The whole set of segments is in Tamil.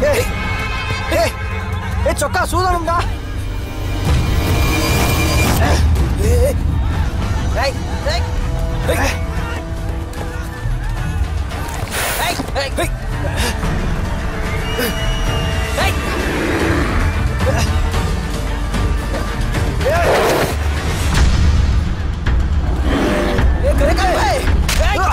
ஏய் ஏய் ஏய் சொக்கா சூதானம்டா ஏய் ஏய் ஏய் ஏய் ஏய் ஏய் ஏய் ஏய் கரே கரே ஏய்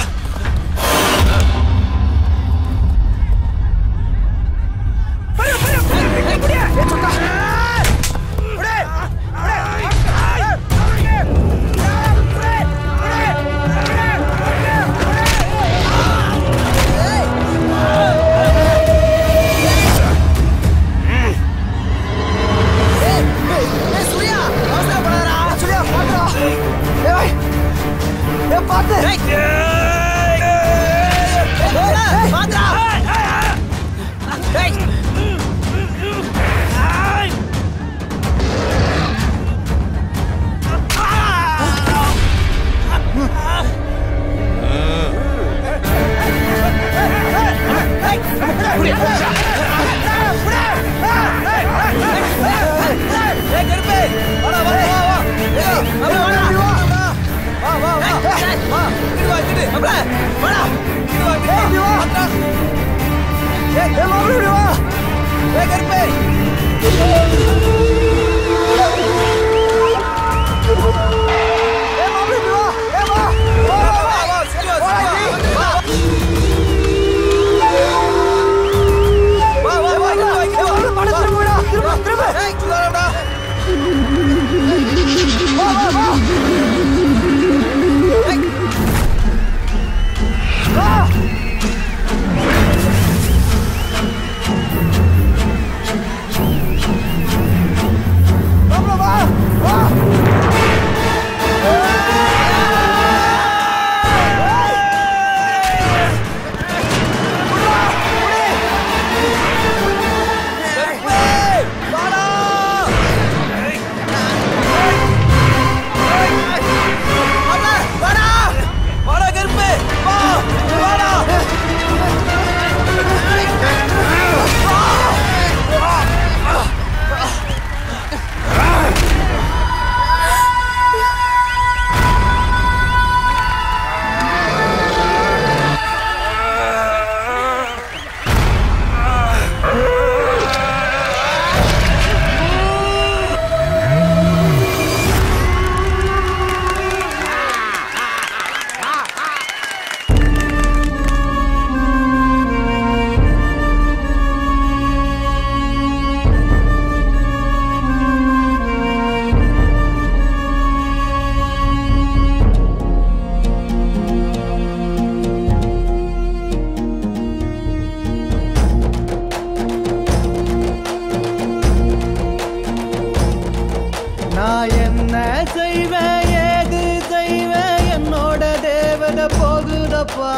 நான் என்ன செய்வேன் ஏது செய்வேன் என்னோட தேவதை போகுதப்பா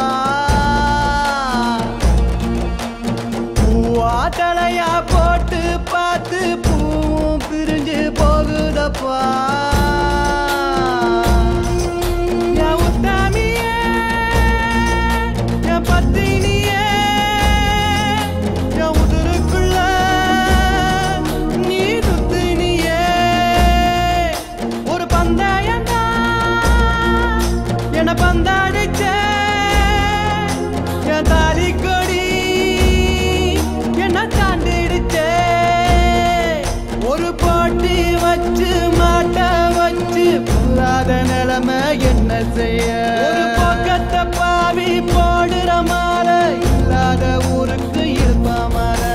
பூவாட்டலையா போட்டு பார்த்து பூவும் பிரிஞ்சு போகுதப்பா என் உத்தாமியே, என் பத்தினியே, என் உதருக்குள்ள நீ சுத்தினியே. ஒரு பந்தயம்தான் என்னை பந்தாடிச்ச என் தாலி கொடி என்ன தாண்டிடுச்சே ஒரு போட்டி வச்சு மாட்ட வச்சு புல்லாத நிலைமை என்ன செய்ய ஒரு பக்கத்தை பாவி போடுற மாலை இல்லாத ஊருக்கு இருப்ப மாலை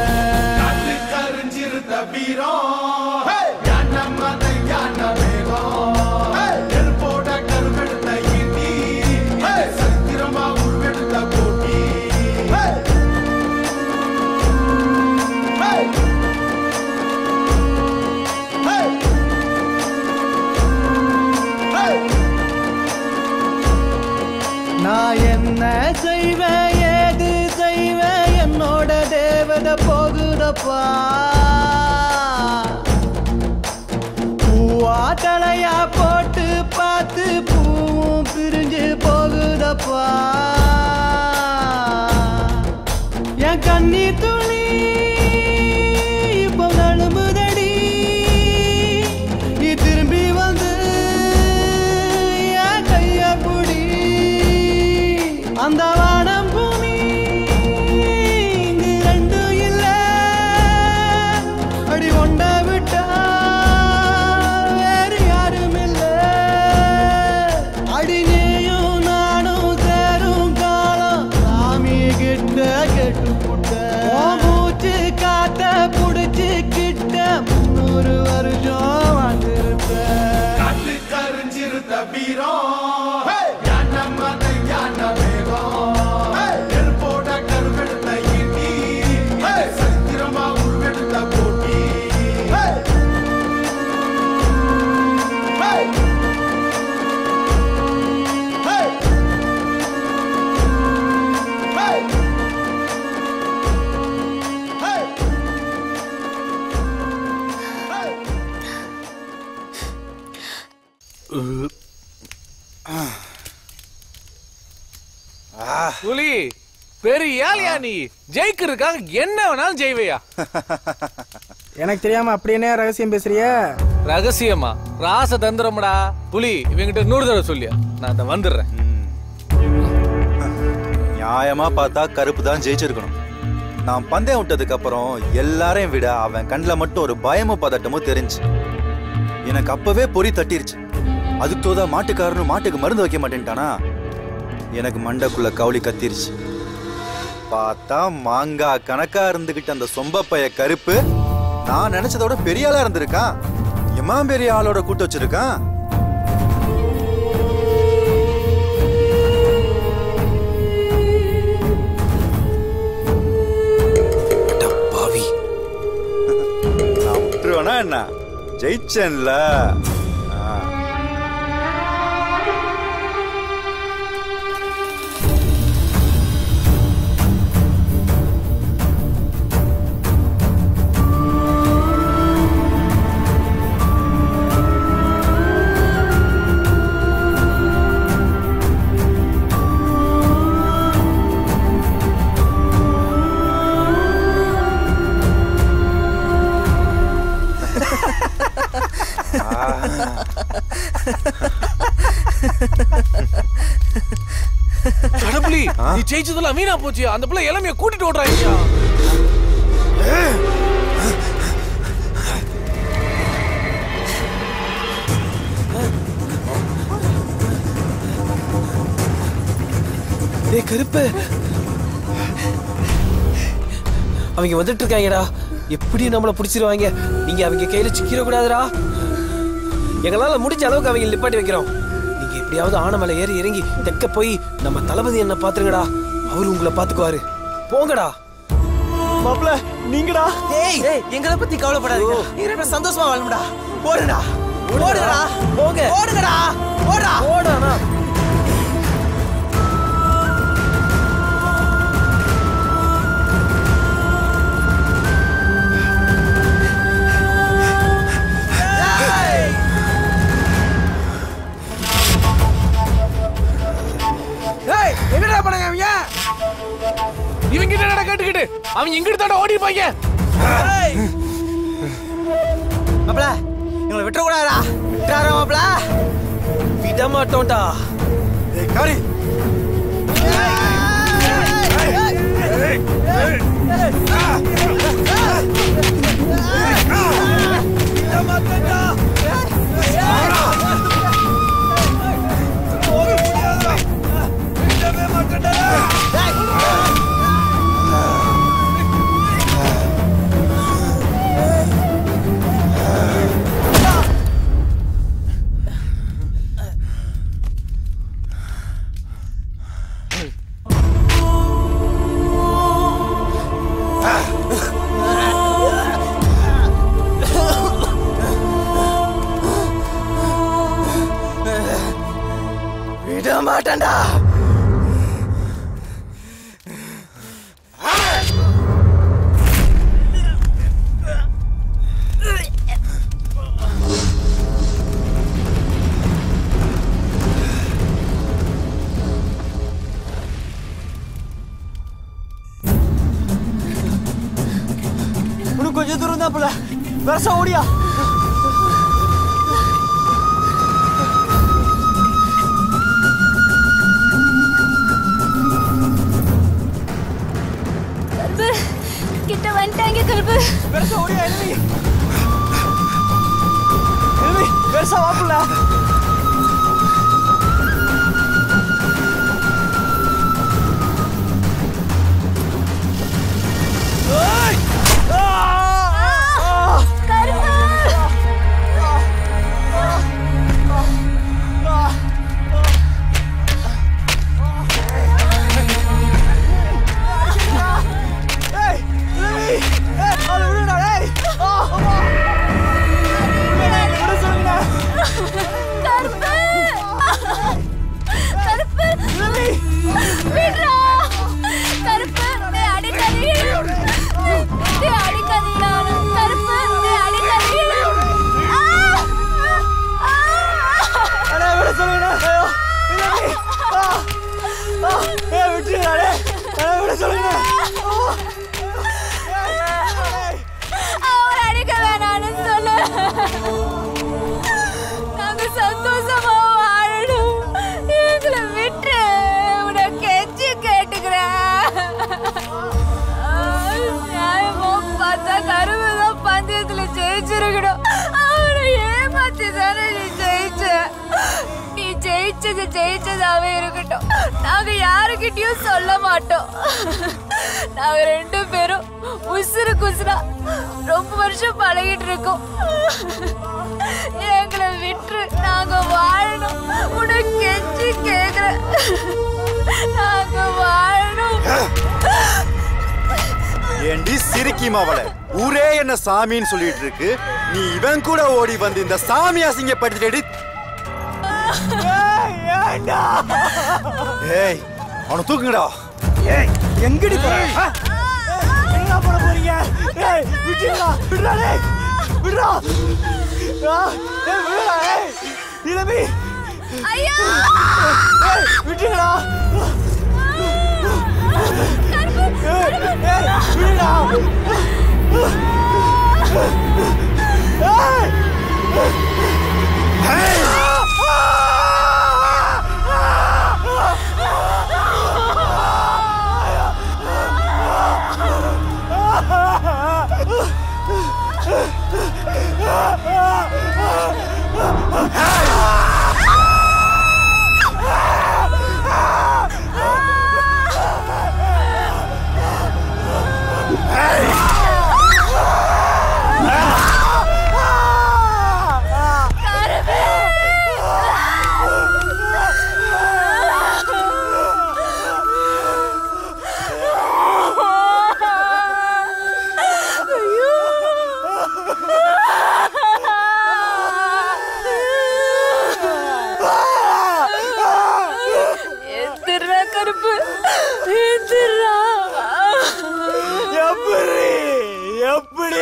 நான் என்ன செய்வேன் ஏது செய்வேன் என்னோட தேவதை போகுதப்பா பூவாட்டலையா போட்டு பார்த்து பூவும் பிரிஞ்சு போகுதப்பா என் கண்ணி துளி புலி பெரிய ஆளியா நீ ஜெயிக்கிறதுக்காக என்ன வேணாலும் ஜெய்வையா எனக்கு தெரியாம அப்படியே ரகசியம் பேசுறிய ரகசியமா ராச தந்திரம்டா புலி இவங்கிட்ட நூறு தடவை சொல்லியா நான் அந்த வந்துடுறேன் நியாயமா பார்த்தா கருப்பு தான் ஜெயிச்சிருக்கணும் நான் பந்தயம் விட்டதுக்கு அப்புறம் எல்லாரையும் விட அவன் கண்ணில் மட்டும் ஒரு பயமும் பதட்டமும் தெரிஞ்சு எனக்கு அப்பவே பொறி தட்டிருச்சு அதுக்கு தோதா மாட்டுக்காரனும் மாட்டுக்கு மருந்து வைக்க மாட்டேன்ட்டானா எனக்கு மண்டைக்குள்ள கவுளி கத்திருச்சு பார்த்தா மாங்காய் கணக்கா இருந்துகிட்ட அந்த சொம்பப்பைய கருப்பு நான் நினைச்சதோட பெரிய ஆளா இருந்திருக்கான் எம்மாம் பெரிய ஆளோட கூட்டு வச்சிருக்கான் பாவி நான் விட்டுருவேனா என்ன ஜெயிச்சேன்ல ஆ. கடப்புலி நீ ஜெயிச்சதெல்லாம் வீணா போச்சு அந்த பிள்ளை இளமைய கூட்டிட்டு ஓடுறாங்க டேய் கருப்பு அவங்க வந்துட்டு இருக்காங்கடா எப்படி நம்மள பிடிச்சிருவாங்க நீங்க அவங்க கையில சிக்கிர கூடாதுடா எங்களால முடிஞ்ச அளவுக்கு அவங்க நிப்பாட்டி வைக்கிறோம் நீங்க எப்படியாவது ஆனமலை ஏறி இறங்கி தெக்க போய் நம்ம தளபதி என்ன பாத்துருங்கடா அவரு உங்களை பாத்துக்குவாரு போங்கடா மாப்ள நீங்கடா ஏய் எங்களை பத்தி கவலைப்படாதீங்க நீங்க ரெண்டு பேரும் சந்தோஷமா வாழணும்டா ஓடுடா ஓடுடா போங்க ஓடுங்கடா ஓடா ஓடானா ஏய் என்னடா பண்ணாங்க அவங்க இவங்க என்னடா கேட்டுக்கிட்டு அவங்க இங்கிட்டு தாண்ட ஓடி இருப்பாங்க மாப்ள இவங்களை விட்டுற கூடாதா விட்டுறாரா மாப்ள விட மாட்டோம்டா ஏய் காரி விட மாட்டேன்டா இன்னும் கொஞ்சம் தூரம் தான் போல வருஷம் ஓடியா கருப்பு கிட்ட வந்துட்டாங்க கருப்பு வருஷம் ஓடியா எழுதி எழுதி வருஷம் வாப்புல கருப்பு ஏய் எழுதி ஏய் அவளை விடுடா ஏய் ஆ அம்மா விட சொல்லுங்கடா கருப்பு கருப்பு விடுறா கருப்பு டேய், அடி தள்ளி தானே நீ ஜெயிச்ச நீ ஜெயிச்சது ஜெயிச்சதாவே இருக்கட்டும் நாங்க யாருக்கிட்டயும் சொல்ல மாட்டோம் நாங்க ரெண்டு பேரும் உசுறு குசுரா ரொம்ப வருஷம் பழகிட்டு இருக்கோம் எங்களை விட்டு நாங்க வாழணும் உனக்கு கெஞ்சி கேக்குறேன் நாங்க வாழணும் ஏண்டி சிரிக்கி மாவள ஊரே என்ன சாமின்னு சொல்லிட்டு இருக்கு நீ இவன் கூட ஓடி வந்து இந்த சாமி அசிங்கப்படுத்திட்டு ஏய் அவனை தூக்குங்கடா ஏய் எங்கடி போற ஆ? எங்க போட போறீங்க ஏய் விட்டுடா விடுடா டேய் விடுடா ஆ, ஏய் விடுடா ஏய் இளமி ஐயா ஏய் விட்டுடா ஏய் ஏய் விடுடா ஏய் எந்திரா கருப்பு எந்திரா எப்படி எப்படி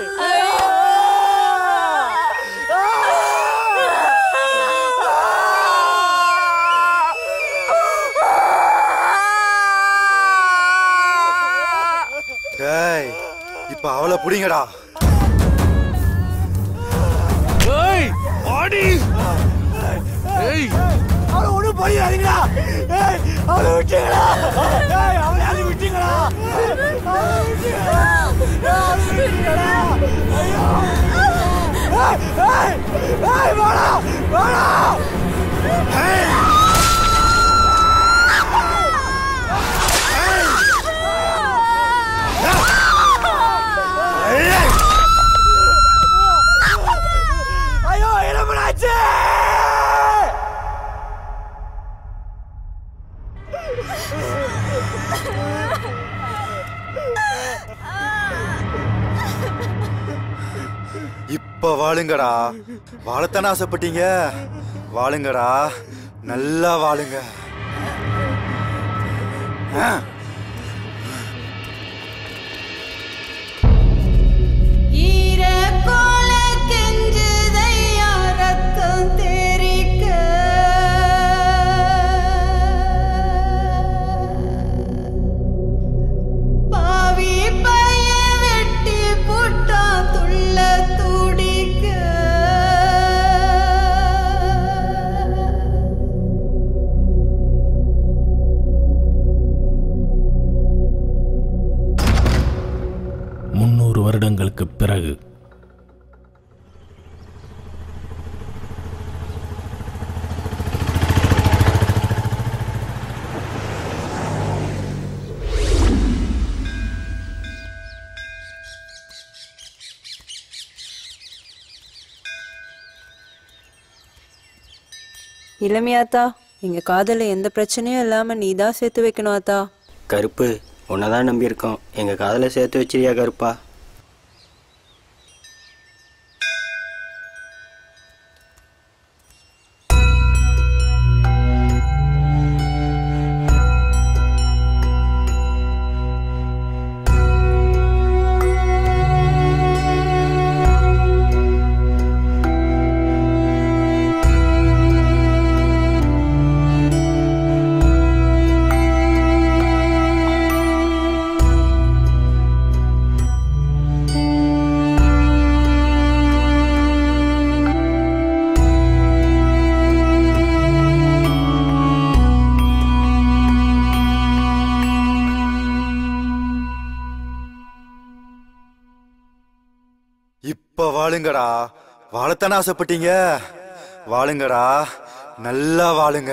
ஏய் இப்ப அவளை புடிங்கடா ஏய் ஆடி ஏய் அவளை ஒண்ணும் பண்ணிடாதீங்களா ஏய் அவளை விட்டீங்களா ஏய் அவளை அதை விட்டீங்களா அவளை விட்டீங்களா ஏய், அவளை விட்டீங்களா ஐயோ ஏய் ஏய் ஏய் வாடா வாடா ஏய் ஏய் ஐயோ என்ன பண்ணாச்சு இப்ப வாழுங்கடா வாழத்தானே ஆசைப்பட்டீங்க வாழுங்கடா நல்லா வாழுங்க ஆ. ஈரக்கோல கெஞ்சுதையா ரத்தம் தெரிக்க பாவி பைய வெட்டி புட்டா துள்ள துடிக்க முன்னூறு வருடங்களுக்குப் பிறகு இளமையாத்தா எங்க காதல எந்த பிரச்சனையும் இல்லாம நீ தான் சேர்த்து வைக்கணும் ஆத்தா கருப்பு உன்னை தான் நம்பியிருக்கோம் எங்கள் காதலை சேர்த்து வச்சிரியா கருப்பா இப்ப வாழுங்கடா வாழத்தானே ஆசைப்பட்டீங்க வாழுங்கடா நல்லா வாழுங்க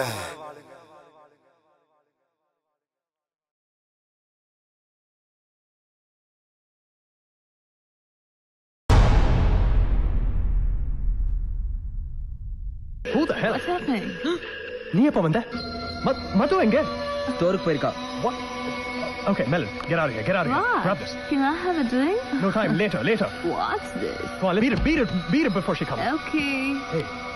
Who the hell? What's happening? நீ எப்ப வந்த ம- மது எங்க ஸ்டோருக்கு போயிருக்கா What? Okay, Melon, get out of here. Get out of here. Grab this. Can I have a drink? No time. Later. Later. What's this? Come on, beat it. Beat it. Beat it before she comes. Okay. Hey,